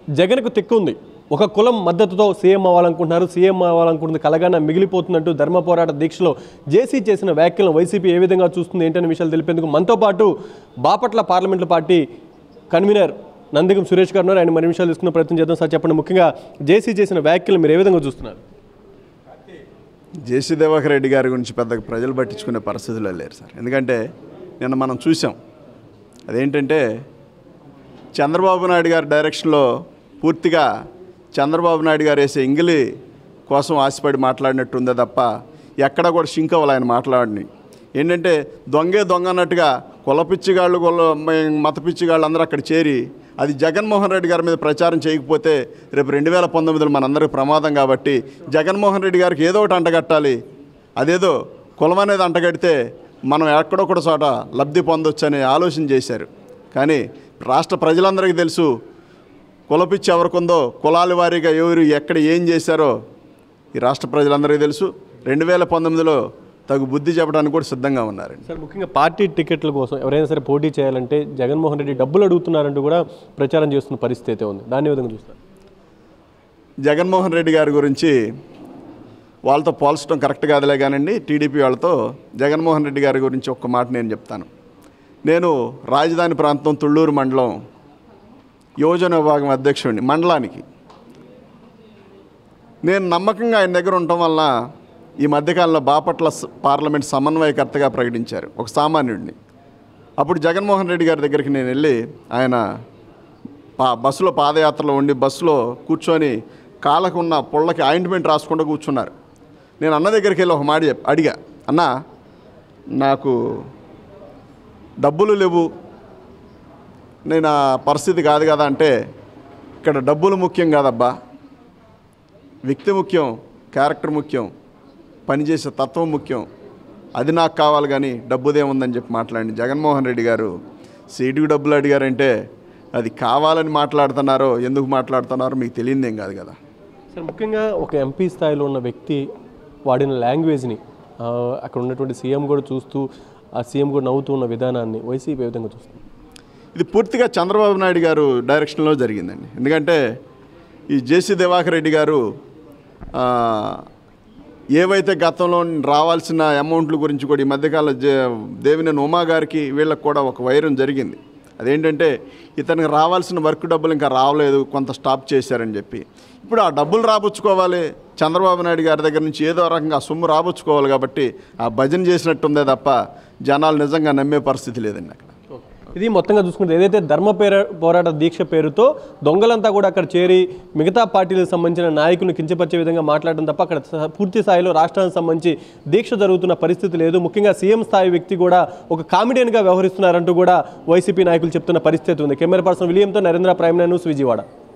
జగన్కు తిక్కు ఉంది ఒక కులం మద్దతుతో సీఎం అవ్వాలనుకుంటున్నారు సీఎం అవ్వాలనుకుంటుంది కలగాన మిగిలిపోతున్నట్టు ధర్మ పోరాట దీక్షలో జేసీ చేసిన వ్యాఖ్యలను వైసీపీ ఏ విధంగా చూస్తుంది ఏంటనే విషయాలు తెలిపేందుకు మనతో పాటు Bapatla parliament party convener Nandigam Suresh garu ఉన్నారు ఆయన మరి విషయాలు తీసుకునే ప్రయత్నం చేద్దాం సార్ చెప్పండి ముఖ్యంగా జేసీ చేసిన వ్యాఖ్యలు మీరు ఏ విధంగా చూస్తున్నారు జేసీ దివాకర్ రెడ్డి గారి గురించి పెద్దగా ప్రజలు పట్టించుకునే పరిస్థితుల్లో లేరు సార్ ఎందుకంటే నిన్న మనం చూసాం అదేంటంటే చంద్రబాబు నాయుడు గారి డైరెక్షన్లో పూర్తిగా చంద్రబాబు నాయుడు గారు వేసే ఇంగిలి కోసం ఆశపడి మాట్లాడినట్టుందే తప్ప ఎక్కడ కూడా షింక్ అవ్వాలి ఆయన మాట్లాడిని ఏంటంటే దొంగే దొంగ అన్నట్టుగా కులపిచ్చిగాళ్ళు కుల మతపిచ్చిగాళ్ళు అందరూ అక్కడ చేరి అది జగన్మోహన్ రెడ్డి గారి మీద ప్రచారం చేయకపోతే రేపు రెండు వేల పంతొమ్మిదిలో మనందరికీ ప్రమాదం కాబట్టి జగన్మోహన్ రెడ్డి గారికి ఏదో ఒకటి అంటగట్టాలి అదేదో కులం అనేది అంటగడితే మనం ఎక్కడొక్కడ చోట లబ్ధి పొందొచ్చు అనే ఆలోచన చేశారు కానీ రాష్ట్ర ప్రజలందరికీ తెలుసు కులపిచ్చి ఎవరికుందో కులాల వారీగా ఎవరు ఎక్కడ ఏం చేశారో ఈ రాష్ట్ర ప్రజలందరికీ తెలుసు రెండు వేల పంతొమ్మిదిలో తగు బుద్ధి చెప్పడానికి కూడా సిద్ధంగా ఉన్నారండి సార్ ముఖ్యంగా పార్టీ టికెట్ల కోసం ఎవరైనా సరే పోటీ చేయాలంటే జగన్మోహన్ రెడ్డి డబ్బులు అడుగుతున్నారంటూ కూడా ప్రచారం చేస్తున్న పరిస్థితి అయితే ఉంది దాన్ని ఏ విధంగా చూస్తారు జగన్మోహన్ రెడ్డి గారి గురించి వాళ్ళతో పోల్చడం కరెక్ట్ కాదులే కానండి టీడీపీ వాళ్ళతో జగన్మోహన్ రెడ్డి గారి గురించి ఒక్క మాట నేను చెప్తాను నేను రాజధాని ప్రాంతం తుళ్ళూరు మండలం యోజన విభాగం అధ్యక్షుడిని మండలానికి నేను నమ్మకంగా ఆయన దగ్గర ఉండటం వల్ల ఈ మధ్యకాలంలో బాపట్ల స- పార్లమెంట్ సమన్వయకర్తగా ప్రకటించారు ఒక సామాన్యుడిని అప్పుడు జగన్మోహన్ రెడ్డి గారి దగ్గరికి నేను వెళ్ళి ఆయన పా బస్సులో పాదయాత్రలో ఉండి బస్సులో కూర్చొని కాళ్ళకు ఉన్న పొళ్ళకి ఆయింట్మెంట్ రాసుకుంటూ కూర్చున్నారు నేను అన్న దగ్గరికి వెళ్ళి ఒక మాట చెప్ప అడిగా అన్న నాకు డబ్బులు లేవు నేను ఆ పరిస్థితి కాదు కదా అంటే ఇక్కడ డబ్బులు ముఖ్యం కాదబ్బా వ్యక్తి ముఖ్యం క్యారెక్టర్ ముఖ్యం పనిచేసే తత్వం ముఖ్యం అది నాకు కావాలి కానీ డబ్బుదేముందని చెప్పి మాట్లాడి జగన్మోహన్ రెడ్డి గారు సీటుకు డబ్బులు అడిగారంటే అది కావాలని మాట్లాడుతున్నారో ఎందుకు మాట్లాడుతున్నారో మీకు తెలియదేం కాదు కదా సార్ ముఖ్యంగా ఒక ఎంపీ స్థాయిలో ఉన్న వ్యక్తి వాడిన లాంగ్వేజ్ని ఆ, అక్కడ ఉన్నటువంటి సీఎం కూడా చూస్తూ ఆ సీఎం కూడా నవ్వుతూ ఉన్న విధానాన్ని వైసీపీ ఏ విధంగా చూస్తుంది ఇది పూర్తిగా చంద్రబాబు నాయుడు గారు డైరెక్షన్లో జరిగిందండి ఎందుకంటే ఈ జేసీ దివాకర్ రెడ్డి గారు ఆ, ఏవైతే గతంలో రావాల్సిన అమౌంట్ల గురించి కూడా ఈ మధ్యకాలంలో జే దేవినేని ఉమా గారికి వీళ్ళకి కూడా ఒక వైరం జరిగింది అదేంటంటే ఇతనికి రావాల్సిన వర్క్ డబ్బులు ఇంకా రావలేదు కొంత స్టాప్ చేశారని చెప్పి ఇప్పుడు ఆ డబ్బులు రాబుచ్చుకోవాలి చంద్రబాబు నాయుడు గారి దగ్గర నుంచి ఏదో రకంగా ఆ సొమ్ము రాబుచ్చుకోవాలి కాబట్టి ఆ భజన చేసినట్టుందే తప్ప జనాలు నిజంగా నమ్మే పరిస్థితి లేదండి అక్కడ ఇది మొత్తంగా చూసుకుంటే ఏదైతే ధర్మ పేర పోరాట దీక్ష పేరుతో దొంగలంతా కూడా అక్కడ చేరి మిగతా పార్టీలకు సంబంధించిన నాయకులను కించపరిచే విధంగా మాట్లాడడం తప్ప అక్కడ స- పూర్తి స్థాయిలో రాష్ట్రానికి సంబంధించి దీక్ష జరుగుతున్న పరిస్థితి లేదు ముఖ్యంగా సీఎం స్థాయి వ్యక్తి కూడా ఒక కామెడియన్గా వ్యవహరిస్తున్నారంటూ కూడా వైసీపీ నాయకులు చెప్తున్న పరిస్థితి ఉంది కెమెరా పర్సన్ విలియంతో నరేంద్ర ప్రైమ్ న్యూస్ విజయవాడ